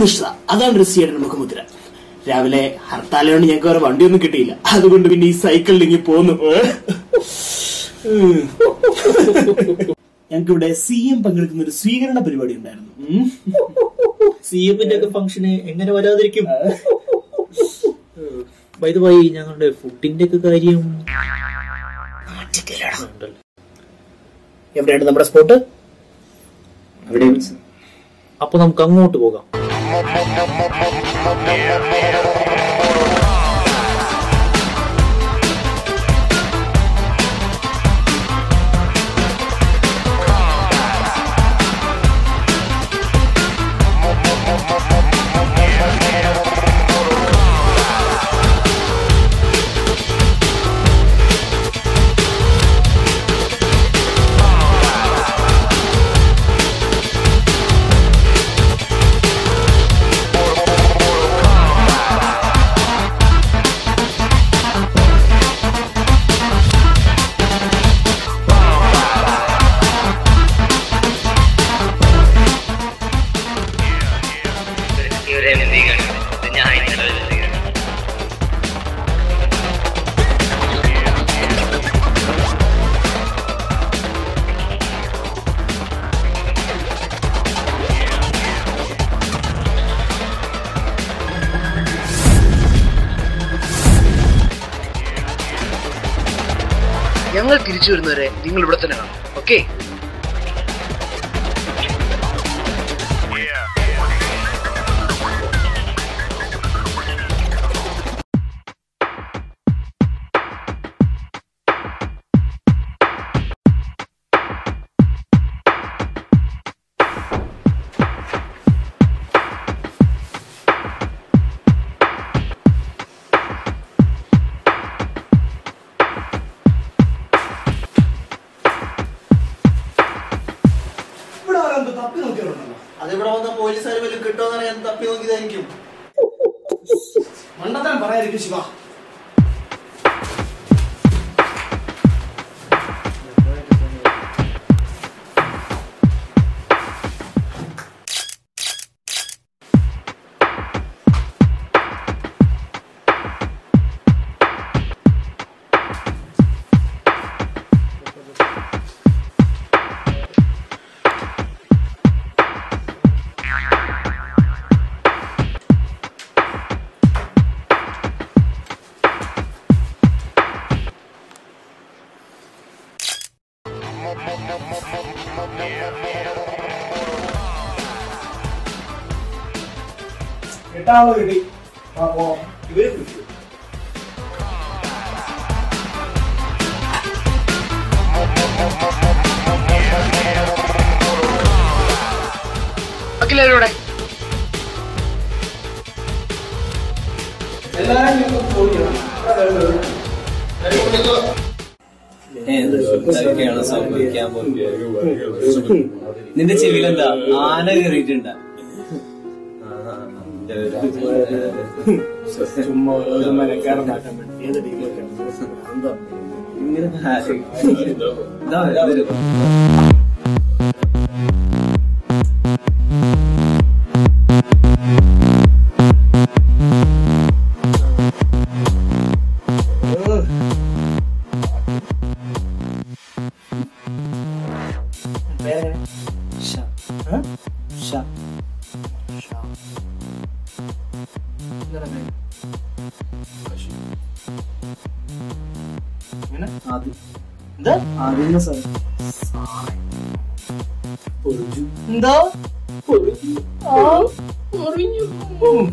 കൃത്യനിഷ്ഠത അതാണ് റസിയുടെ നമുക്ക് മുദ്ര രാവിലെ ഹർത്താലുകൊണ്ട് ഞങ്ങൾക്ക് വേറെ വണ്ടിയൊന്നും കിട്ടിയില്ല അതുകൊണ്ട് പിന്നെ ഈ സൈക്കിളിൽ ഇങ്ങനെ പോന്നു ഞങ്ങൾക്ക് ഇവിടെ സി എം പങ്കെടുക്കുന്ന ഒരു സ്വീകരണ പരിപാടി ഉണ്ടായിരുന്നു ഉം. സി എഫിന്റെ ഒക്കെ ഫംഗ്ഷന് എങ്ങനെ വരാതിരിക്കും വൈദ വൈ ഞങ്ങളുടെ ഫുഡിന്റെ ഒക്കെ കാര്യം ഉണ്ടല്ലോ. എവിടെയാണ് നമ്മുടെ സ്പോട്ട് അപ്പൊ നമുക്ക് അങ്ങോട്ട് പോകാം ഇവരെ എന്ത് ചെയ്യണം ഇത് ഞാൻ ഇന്നലെ എന്ത് ചെയ്യണം ഞങ്ങൾ തിരിച്ചു വരുന്നവരെ നിങ്ങൾ ഇവിടെ തന്നെ കാണും ഓക്കെ ഇവിടെ ആരെന്തോ തപ്പി നോക്കിയിട്ടുണ്ടല്ലോ അതിവിടെ വന്ന പോലീസുകാർ വല്ലതും കിട്ടുമെന്നറിയാൻ തപ്പി നോക്കിയതായിരിക്കും മണ്ടത്തരം പറയാതിരിക്കും ശിവ എട്ടാമത് കിട്ടി ആ, പോവാം. ഇവര് പിടിച്ചു അഖിലരുടെ എല്ലാരും ഞങ്ങൾ പോയി എന്തൊക്കെയാണ് സംഭവിക്കാൻ പോകുന്നത് നിന്റെ ചെവിയിലെന്താ ആന കയറിയിട്ടുണ്ടാ ചുമ്മാ ഓരോ മെനക്കാരനാക്കാൻ വേണ്ടി ഏത് ടീമൊക്കെയാണ് എന്താ ഇങ്ങനെ ഇതാ വരും പേരെങ്ങനെ ആ? എന്താണ് പേര്? എങ്ങനെ? എന്താ എന്താ ആ, അറിഞ്ഞു. ഉം.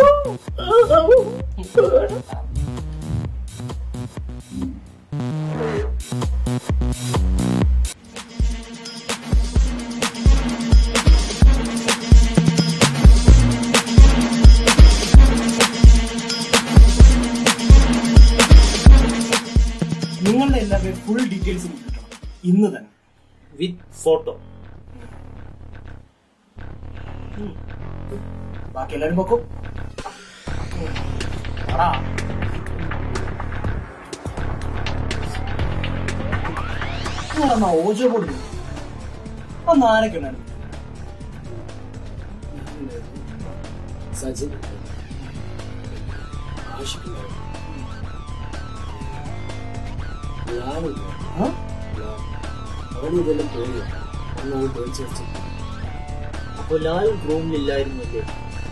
നിങ്ങളുടെ എല്ലാവരുടെയും ഫുൾ ഡീറ്റെയിൽസ് കിട്ടണം ഇന്ന് തന്നെ വിത്ത് ഫോട്ടോ ബാക്കി എല്ലാവരും നോക്കും ഓജോ പൊടി ആ നാനൊക്കെ ഉണ്ടായിരുന്നു സജിൻ ആഷിക്കുണ്ടാവും ലാലുണ്ടോ അവന് ഇതെല്ലാം പേടിയോ ഒന്നാമത് പേടിച്ചു വെച്ചു അപ്പൊ ലാൽ റൂമിലില്ലായിരുന്നു അല്ലേ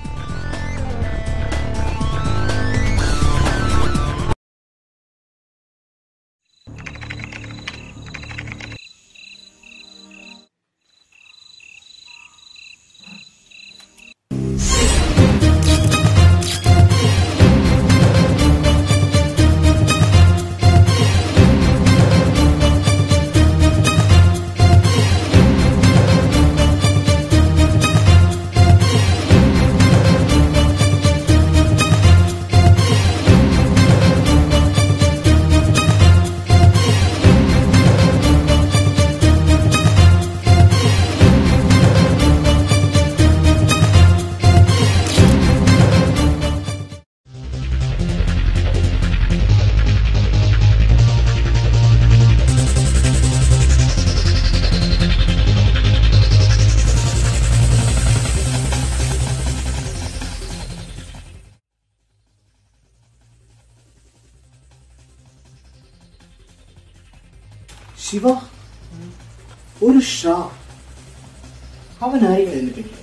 ശിവ ഒരു ഷാ അവനായിരിക്കണം എന്നെ പിന്നിൽ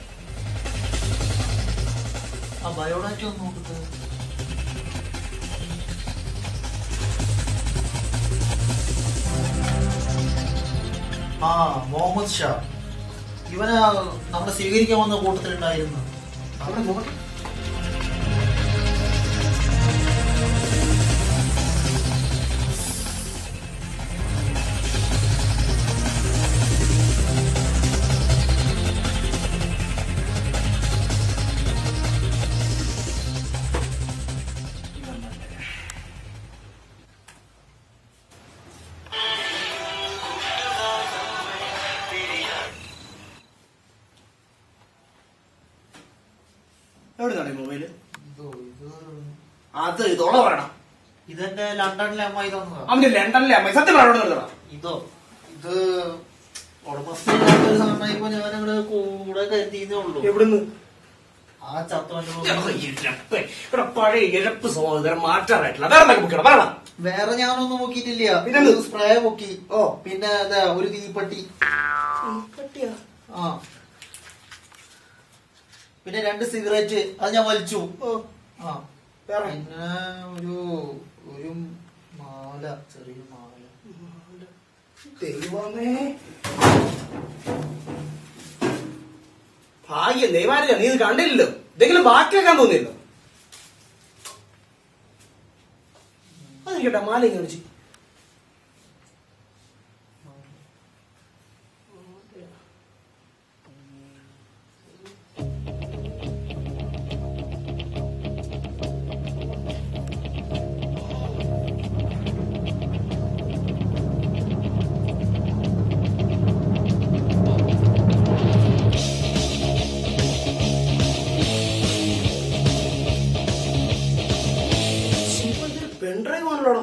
ആ ബയോഡാറ്റ ഒന്ന് നോക്കട്ടെ ആ മുഹമ്മദ് ഷാ ഇവന് നമ്മളെ സ്വീകരിക്കാൻ വന്ന കൂട്ടത്തിലുണ്ടായിരുന്നു അവിടെ നോക്കട്ടെ എവിടുന്നാണ് ഈ മൊബൈല് ഇതോ ഇത് അത് ഇതോളെ പറയണം ഇതെന്റെ ലണ്ടനിലെ അമ്മായി തന്നതാ അവന്റെ ലണ്ടനിലെ അമ്മ സത്യം പറയണോ ഇതോ ഇത് ഉടമസ്ഥയില്ലാത്തൊരു സാധനമായപ്പോ ഞാനങ്ങട് കൂടെ കരുതിയതേ ഉള്ളൂ എവിടുന്ന് ആ ചത്തവന്റെ ഇഴപ്പ് ഇവിടെ പഴയ ഇഴപ്പ് സഹോദരൻ മാറ്റാറായിട്ടില്ല വേറെ എന്തൊക്കെ ബുക്കണം പറയണം വേറെ ഞാനൊന്നും നോക്കിയിട്ടില്ല പിന്നെന്ത്? ഒരു സ്പ്രേ പൊക്കി ഓ. പിന്നെ അതാ ഒരു തീപ്പെട്ടി ആ പിന്നെ രണ്ട് സിഗരറ്റ് അത് ഞാൻ വലിച്ചു ആ വേറെ? പിന്നെ ഒരു ഒരു മാല ചെറിയ മാല ദൈവമേ ഭാഗ്യം ദൈവാനില്ല നീ ഇത് കണ്ടില്ലല്ലോ എന്തെങ്കിലും ബാക്കിയാക്കാൻ തോന്നിയല്ലോ അതിരിക്കട്ടെ മാല കാണിച്ചു പെൺഡ്രൈവ് ആണല്ലോ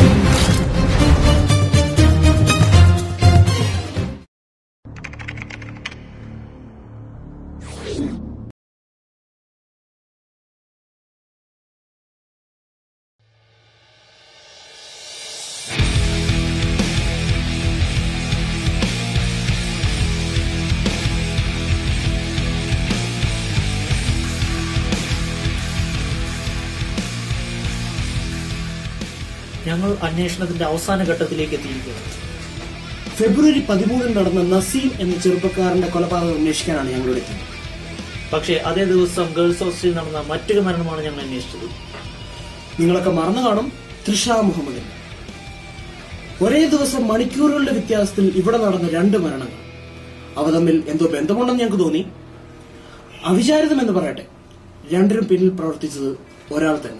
ഞങ്ങൾ അന്വേഷണത്തിന്റെ അവസാന ഘട്ടത്തിലേക്ക് എത്തിയിരിക്കുകയാണ് ഫെബ്രുവരി പതിമൂന്നിന് നടന്ന നസീം എന്ന ചെറുപ്പക്കാരന്റെ കൊലപാതകം അന്വേഷിക്കാനാണ് ഞങ്ങളുടെ എത്തിയത് പക്ഷേ അതേ ദിവസം ഗേൾസ് ഹോസ്റ്റലിൽ നടന്ന മറ്റൊരു മരണമാണ് ഞങ്ങൾ അന്വേഷിച്ചത് നിങ്ങളൊക്കെ മറന്നു കാണും തൃഷ മുഹമ്മദിന് ഒരേ ദിവസം മണിക്കൂറുകളുടെ വ്യത്യാസത്തിൽ ഇവിടെ നടന്ന രണ്ട് മരണങ്ങൾ അവ തമ്മിൽ എന്തോ ബന്ധമുണ്ടെന്ന് ഞങ്ങൾക്ക് തോന്നി അവിചാരിതം എന്ന് പറയട്ടെ രണ്ടിനും പിന്നിൽ പ്രവർത്തിച്ചത് ഒരാൾ തന്നെ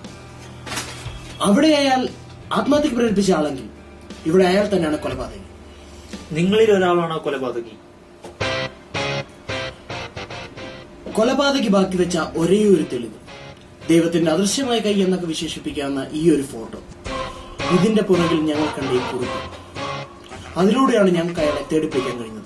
അവിടെ അയാൾ ആത്മഹത്യക്ക് പ്രേരിപ്പിച്ച ആളെങ്കിൽ ഇവിടെ അയാൾ തന്നെയാണ് കൊലപാതകി നിങ്ങളിൽ ഒരാളാണ് ആ കൊലപാതകി കൊലപാതകി ബാക്കി വെച്ച ഒരേ ഒരു തെളിവ് ദൈവത്തിന്റെ അദൃശ്യമായ കൈ എന്നൊക്കെ വിശേഷിപ്പിക്കാവുന്ന ഈ ഒരു ഫോട്ടോ ഇതിന്റെ പുറകിൽ ഞങ്ങൾ കണ്ട ഈ കുറിപ്പ് അതിലൂടെയാണ് ഞങ്ങൾക്ക് അയാളെ തേടിപ്പിക്കാൻ കഴിഞ്ഞത്